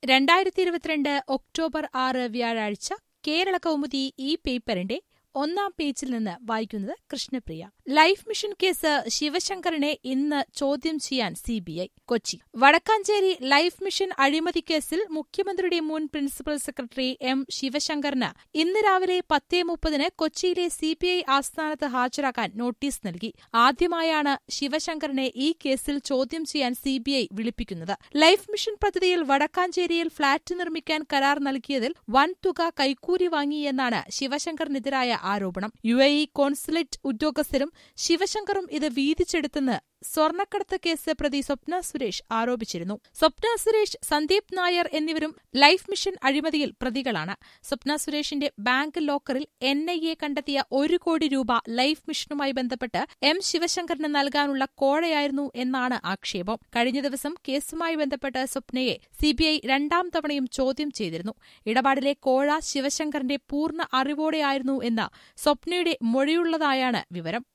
രണ്ടായിരത്തി ഇരുപത്തിരണ്ട് ഒക്ടോബർ ആറ് വ്യാഴാഴ്ച കേരള കൗമുദി ഈ പേപ്പറിന്റെ ഒന്നാം പേജിൽ നിന്ന് വായിക്കുന്നത് കൃഷ്ണപ്രിയ ലൈഫ് മിഷൻ കേസ് ശിവശങ്കറിനെ ഇന്ന് ചോദ്യം ചെയ്യാൻ CBI Kochi Wadakkanchery life mission അഴിമതി കേസിൽ മുഖ്യമന്ത്രിയുടെ മുൻ പ്രിൻസിപ്പൽ സെക്രട്ടറി എം ശിവശങ്കറിന് ഇന്ന് രാവിലെ പത്തേ മുപ്പതിന് കൊച്ചിയിലെ സിബിഐ ആസ്ഥാനത്ത് ഹാജരാക്കാൻ നോട്ടീസ് നൽകി ആദ്യമായാണ് ശിവശങ്കറിനെ ഈ കേസിൽ ചോദ്യം ചെയ്യാൻ സിബിഐ വിളിപ്പിക്കുന്നത് ലൈഫ് മിഷൻ പദ്ധതിയിൽ വടക്കാഞ്ചേരിയിൽ ഫ്ളാറ്റ് നിർമ്മിക്കാൻ കരാർ നൽകിയതിൽ വൻ തുക കൈക്കൂലി വാങ്ങിയെന്നാണ് ശിവശങ്കറിനെതിരായ ആരോപണം യു എ ഇ കോൺസുലേറ്റ് ഉദ്യോഗസ്ഥരും ശിവശങ്കറും ഇത് വീതിച്ചെടുത്തെന്ന് സ്വർണ്ണക്കടത്ത് കേസ് പ്രതി സ്വപ്ന സുരേഷ് ആരോപിച്ചിരുന്നു സ്വപ്ന സുരേഷ് സന്ദീപ് നായർ എന്നിവരും ലൈഫ് മിഷൻ അഴിമതിയിൽ പ്രതികളാണ് സ്വപ്ന സുരേഷിന്റെ ബാങ്ക് ലോക്കറിൽ എൻ ഐ എ കണ്ടെത്തിയ ഒരു കോടി രൂപ ലൈഫ് മിഷനുമായി ബന്ധപ്പെട്ട് എം ശിവശങ്കറിന് നൽകാനുള്ള കോഴയായിരുന്നു എന്നാണ് ആക്ഷേപം കഴിഞ്ഞ ദിവസം കേസുമായി ബന്ധപ്പെട്ട് സ്വപ്നയെ സിബിഐ രണ്ടാം തവണയും ചോദ്യം ചെയ്തിരുന്നു ഇടപാടിലെ കോഴ ശിവശങ്കറിന്റെ പൂർണ്ണ അറിവോടെയായിരുന്നു എന്ന സ്വപ്നയുടെ മൊഴിയുള്ളതായാണ് വിവരം